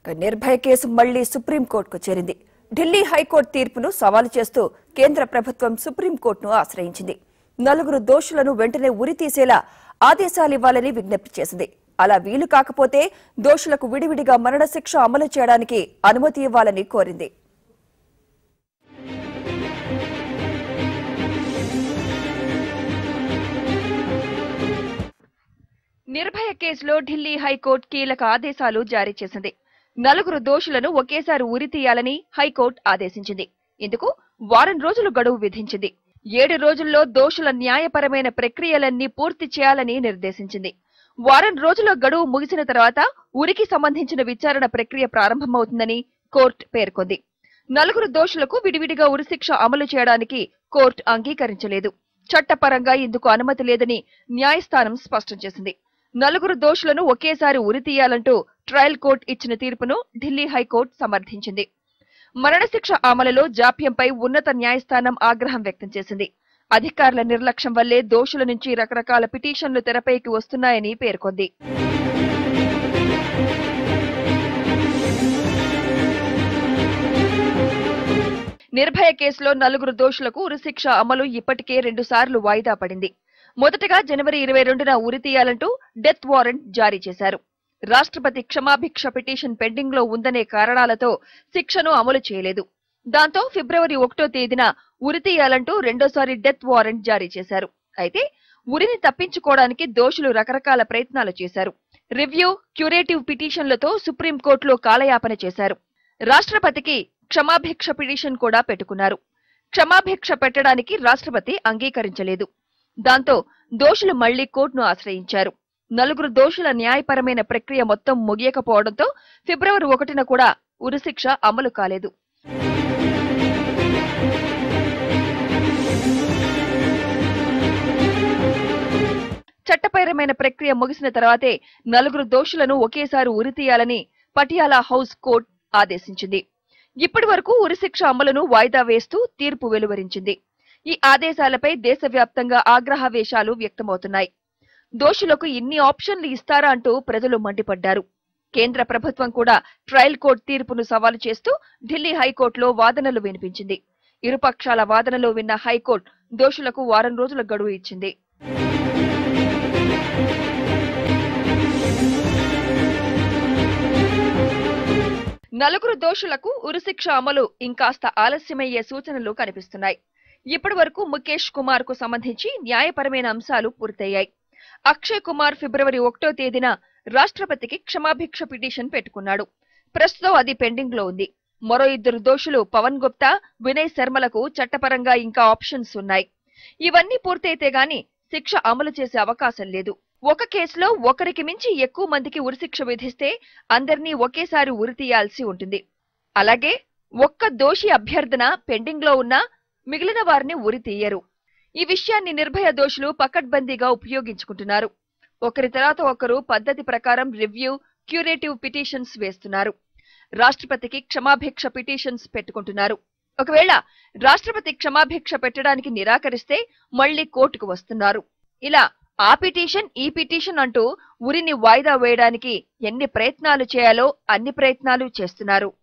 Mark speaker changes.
Speaker 1: ఇక నిర్భయ కేసు మళ్లీ సుప్రీంకోర్టుకు చేరింది ఢిల్లీ హైకోర్టు తీర్పును సవాలు చేస్తూ కేంద్ర ప్రభుత్వం సుప్రీంకోర్టును ఆశ్రయించింది నలుగురు దోషులను వెంటనే ఉరి తీసేలా ఆదేశాలివ్వాలని విజ్ఞప్తి చేసింది అలా వీలు కాకపోతే దోషులకు విడివిడిగా మరణశిక్ష అమలు చేయడానికి అనుమతి ఇవ్వాలని కోరింది
Speaker 2: నిర్భయ కేసులో ఢిల్లీ హైకోర్టు కీలక ఆదేశాలు జారీ చేసింది నలుగురు దోషులను ఒకేసారి ఉరి తీయాలని హైకోర్టు ఆదేశించింది ఇందుకు వారం రోజులు గడువు విధించింది ఏడు రోజుల్లో దోషుల న్యాయపరమైన ప్రక్రియలన్నీ పూర్తి చేయాలని నిర్దేశించింది వారం రోజుల గడువు ముగిసిన తర్వాత ఉరికి సంబంధించిన విచారణ ప్రక్రియ ప్రారంభమవుతుందని కోర్టు పేర్కొంది నలుగురు దోషులకు విడివిడిగా ఉరిశిక్ష అమలు చేయడానికి కోర్టు అంగీకరించలేదు చట్టపరంగా ఇందుకు అనుమతి లేదని న్యాయస్థానం స్పష్టం చేసింది నలుగురు దోషులను ఒకేసారి ఉరి తీయాలంటూ ట్రయల్ కోర్టు ఇచ్చిన తీర్పును ఢిల్లీ హైకోర్టు సమర్థించింది మరణశిక్ష అమలులో జాప్యంపై ఉన్నత న్యాయస్థానం ఆగ్రహం వ్యక్తం చేసింది అధికారుల నిర్లక్ష్యం వల్లే దోషుల నుంచి రకరకాల పిటిషన్లు తెరపైకి వస్తున్నాయని పేర్కొంది నిర్భయ కేసులో నలుగురు దోషులకు ఉరిశిక్ష అమలు ఇప్పటికే రెండుసార్లు వాయిదా పడింది మొదటగా జనవరి ఇరవై రెండున ఉరి తీయాలంటూ డెత్ వారెంట్ జారీ చేశారు రాష్ట్రపతి క్షమాభిక్ష పిటిషన్ పెండింగ్ లో ఉందనే కారణాలతో శిక్షను అమలు చేయలేదు దాంతో ఫిబ్రవరి ఒకటో తేదీన ఉరి తీయాలంటూ రెండోసారి డెత్ వారెంట్ జారీ చేశారు అయితే ఉరిని తప్పించుకోవడానికి దోషులు రకరకాల ప్రయత్నాలు చేశారు రివ్యూ క్యూరేటివ్ పిటిషన్లతో సుప్రీంకోర్టులో కాలయాపన చేశారు రాష్ట్రపతికి క్షమాభిక్ష పిటిషన్ కూడా పెట్టుకున్నారు క్షమాభిక్ష పెట్టడానికి రాష్ట్రపతి అంగీకరించలేదు దాంతో దోషులు మళ్లీ కోర్టును ఆశ్రయించారు నలుగురు దోషుల న్యాయపరమైన ప్రక్రియ మొత్తం ముగియకపోవడంతో ఫిబ్రవరి ఒకటిన కూడా ఉరిశిక్ష అమలు కాలేదు చట్టపరమైన ప్రక్రియ ముగిసిన తర్వాతే నలుగురు దోషులను ఒకేసారి ఉరి తీయాలని పటియాలా హౌస్ కోర్టు ఆదేశించింది ఇప్పటి వరకు ఉరిశిక్ష అమలును వాయిదా వేస్తూ తీర్పు వెలువరించింది ఈ ఆదేశాలపై దేశవ్యాప్తంగా ఆగ్రహావేశాలు వ్యక్తమవుతున్నాయి దోషులకు ఇన్ని ఆప్షన్లు ఇస్తారా అంటూ ప్రజలు మండిపడ్డారు కేంద్ర ప్రభుత్వం కూడా ట్రయల్ కోర్టు తీర్పును సవాలు చేస్తూ ఢిల్లీ హైకోర్టులో వాదనలు వినిపించింది ఇరుపక్షాల వాదనలు విన్న హైకోర్టు దోషులకు వారం రోజుల గడువు ఇచ్చింది నలుగురు దోషులకు ఉరిశిక్ష అమలు ఇంకాస్త ఆలస్యమయ్యే సూచనలు కనిపిస్తున్నాయి ఇప్పటి వరకు ముఖేష్ కుమార్ కు సంబంధించి న్యాయపరమైన అంశాలు పూర్తయ్యాయి అక్షయ్ కుమార్ ఫిబ్రవరి ఒకటో తేదీన రాష్ట్రపతికి క్షమాభిక్ష పిటిషన్ పెట్టుకున్నాడు ప్రస్తుతం అది పెండింగ్ లో ఉంది మరో ఇద్దరు దోషులు పవన్ గుప్తా వినయ్ శర్మలకు చట్టపరంగా ఇంకా ఆప్షన్స్ ఉన్నాయి ఇవన్నీ పూర్తయితే గాని శిక్ష అమలు చేసే అవకాశం లేదు ఒక కేసులో ఒకరికి మించి ఎక్కువ మందికి ఉరిశిక్ష విధిస్తే అందరినీ ఒకేసారి ఉరి తీయాల్సి ఉంటుంది అలాగే ఒక్క దోషి అభ్యర్థన పెండింగ్ లో ఉన్నా మిగిలిన వారిని ఉరి తీయరు ఈ విషయాన్ని నిర్భయ దోషులు పకడ్బందీగా ఉపయోగించుకుంటున్నారు ఒకరి తర్వాత ఒకరు పద్ధతి ప్రకారం రివ్యూ క్యూరేటివ్ పిటిషన్స్ వేస్తున్నారు రాష్ట్రపతికి క్షమాభిక్ష పిటిషన్స్ పెట్టుకుంటున్నారు ఒకవేళ రాష్ట్రపతి క్షమాభిక్ష పెట్టడానికి నిరాకరిస్తే మళ్లీ కోర్టుకు వస్తున్నారు ఇలా ఆ పిటిషన్ ఈ పిటిషన్ అంటూ ఉరిని వాయిదా వేయడానికి ఎన్ని ప్రయత్నాలు చేయాలో అన్ని ప్రయత్నాలు చేస్తున్నారు